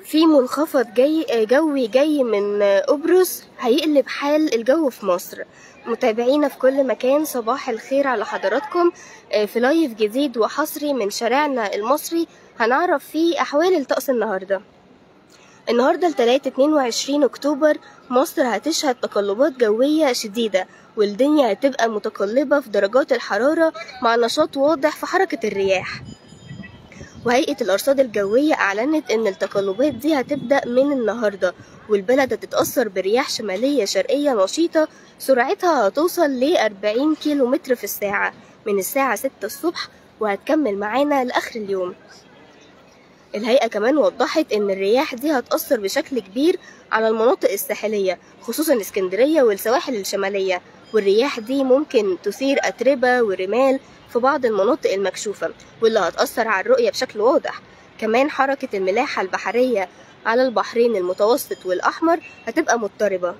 في منخفض جاي جوي جاي من قبرص هيقلب حال الجو في مصر متابعينا في كل مكان صباح الخير على حضراتكم في لايف جديد وحصري من شارعنا المصري هنعرف فيه أحوال الطقس النهاردة النهاردة التلاتة 22 أكتوبر مصر هتشهد تقلبات جوية شديدة والدنيا هتبقى متقلبة في درجات الحرارة مع نشاط واضح في حركة الرياح وهيئة الأرصاد الجوية أعلنت إن التقلبات دي هتبدأ من النهاردة والبلد هتتأثر برياح شمالية شرقية نشيطة سرعتها هتوصل ل 40 كيلو متر في الساعة من الساعة 6 الصبح وهتكمل معانا لآخر اليوم الهيئة كمان وضحت إن الرياح دي هتأثر بشكل كبير على المناطق الساحلية خصوصا اسكندرية والسواحل الشمالية والرياح دي ممكن تثير أتربة ورمال في بعض المناطق المكشوفة واللي هتأثر على الرؤية بشكل واضح كمان حركة الملاحة البحرية على البحرين المتوسط والأحمر هتبقى مضطربة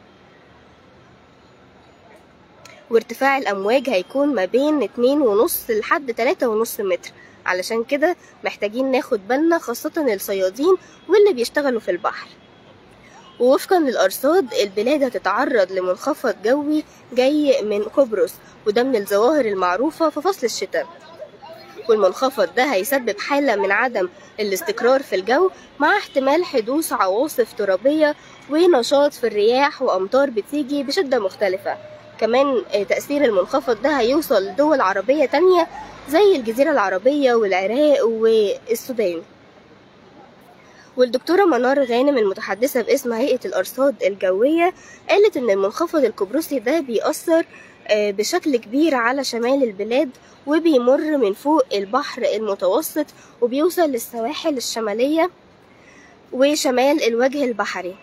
وارتفاع الأمواج هيكون ما بين اتنين ونص لحد تلاتة ونص متر علشان كده محتاجين ناخد بالنا خاصة الصيادين واللي بيشتغلوا في البحر ووفقا للأرصاد البلاد هتتعرض لمنخفض جوي جاي من قبرص وده من الظواهر المعروفة في فصل الشتاء والمنخفض ده هيسبب حالة من عدم الاستقرار في الجو مع احتمال حدوث عواصف ترابية ونشاط في الرياح وأمطار بتيجي بشدة مختلفة كمان تأثير المنخفض ده هيوصل لدول عربية تانية زي الجزيرة العربية والعراق والسودان والدكتورة منار غانم المتحدثة باسم هيئة الأرصاد الجوية قالت إن المنخفض القبرصي ده بيأثر بشكل كبير على شمال البلاد وبيمر من فوق البحر المتوسط وبيوصل للسواحل الشمالية وشمال الوجه البحري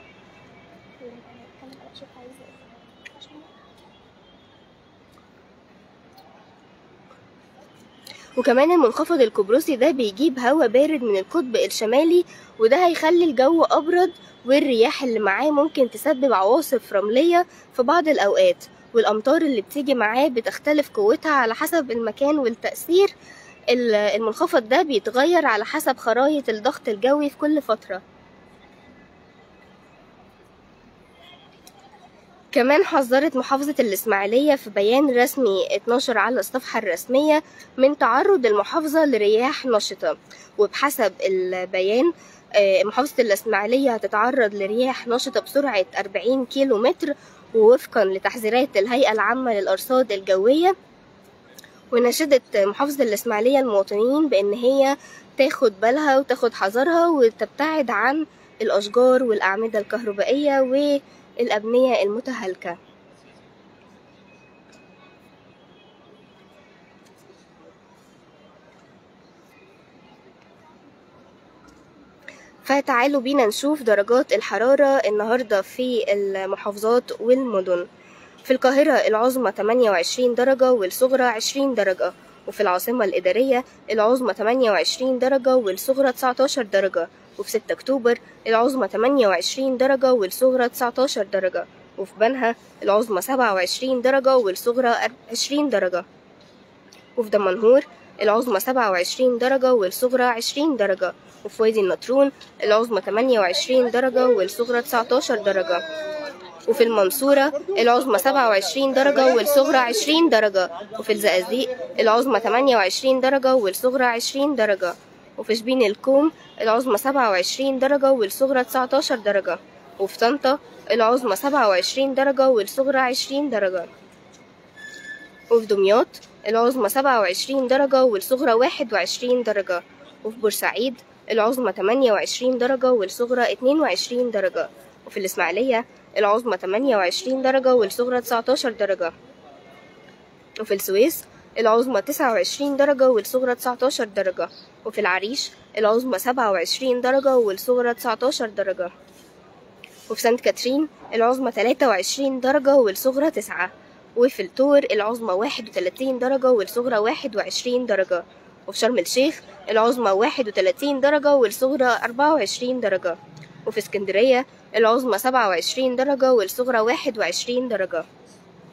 وكمان المنخفض القبرصي ده بيجيب هواء بارد من القطب الشمالي وده هيخلي الجو أبرد والرياح اللي معاه ممكن تسبب عواصف رملية في بعض الأوقات والأمطار اللي بتيجي معاه بتختلف قوتها على حسب المكان والتأثير المنخفض ده بيتغير على حسب خرايط الضغط الجوي في كل فترة كمان حذرت محافظة الإسماعيلية في بيان رسمي 12 على الصفحة الرسمية من تعرض المحافظة لرياح نشطة وبحسب البيان محافظة الإسماعيلية هتتعرض لرياح نشطة بسرعة 40 كيلو متر ووفقا لتحذيرات الهيئة العامة للأرصاد الجوية ونشدت محافظة الإسماعيلية المواطنين بأن هي تاخد بالها وتاخد حذرها وتبتعد عن الأشجار والأعمدة الكهربائية والأبنية المتهالكة فتعالوا بينا نشوف درجات الحرارة النهاردة في المحافظات والمدن في القاهرة العظمى 28 درجة والصغرى 20 درجة وفي العاصمة الإدارية العظمى 28 درجة والصغرى 19 درجة وفي 6 أكتوبر العظمى 28 درجة والصغرى 19 درجة وفي بنها العظمى 27 درجة والصغرى 20 درجة وفي دمنهور العظمى 27 درجة والصغرى 20 درجة وفي وادي النطرون العظمى 28 درجة والصغرى 19 درجة وفي المنصورة العظمى 27 درجة والصغرى 20 درجة وفي الزقازيق العظمى 28 درجة والصغرى 20 درجة وفي شبين الكوم العظمى 27 درجة والصغرى 19 درجة وفي طنطا العظمى 27 درجة والصغرى 20 درجة وفي دمياط العظمى 27 درجة والصغرى 21 درجة وفي بورسعيد العظمى 28 درجة والصغرى 22 درجة وفي الإسماعيلية العظمى 28 درجة والصغرى 19 درجة وفي السويس العظمى 29 درجة والصغرى 19 درجة وفي العريش العظمى 27 درجة والصغرى 19 درجة وفي سانت كاترين العظمى 23 درجة والصغرى 9 وفي التور العظمى 31 درجة والصغرى 21 درجة وفي شرم الشيخ العظمى 31 درجة والصغرى 24 درجة وفي اسكندرية العظمى 27 درجة والصغرى 21 درجة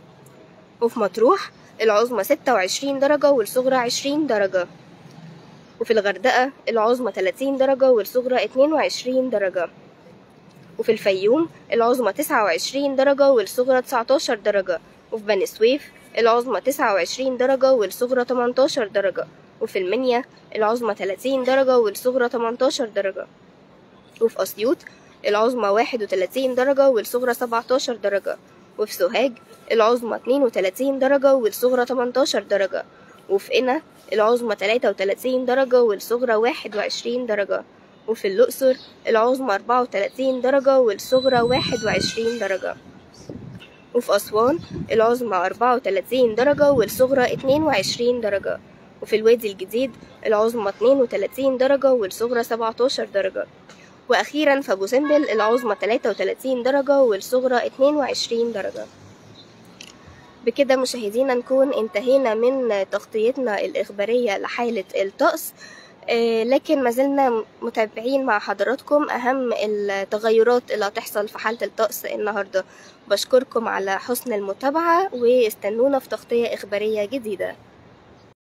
وفي مطروح العظمى 26 درجة والصغرى 20 درجة وفي الغردقة العظمى 30 درجة والصغرى 22 درجة وفي الفيوم العظمى 29 درجة والصغرى 19 درجة وفي بني سويف العظمى 29 درجة والصغرى 18 درجة وفي المنيا العظمى 30 درجة والصغرى 18 درجة وفي أسيوط العظمى 31 درجة والصغرى 17 درجة وفي سوهاج العظمى 32 درجة والصغرى 18 درجة وفي قنا العظمى 33 درجة والصغرى 21 درجة وفي الأقصر العظمى 34 درجة والصغرى 21 درجة وفي أسوان العظمى 34 درجة والصغرى 22 درجة وفي الوادي الجديد العظمى 32 درجة والصغرى 17 درجة وأخيرا في أبو سمبل العظمى 33 درجة والصغرى 22 درجة بكده مشاهدينا نكون انتهينا من تغطيتنا الإخبارية لحالة الطقس آه، لكن ما زلنا متابعين مع حضراتكم أهم التغيرات اللي هتحصل في حالة الطقس النهاردة بشكركم على حسن المتابعة واستنونا في تغطية إخبارية جديدة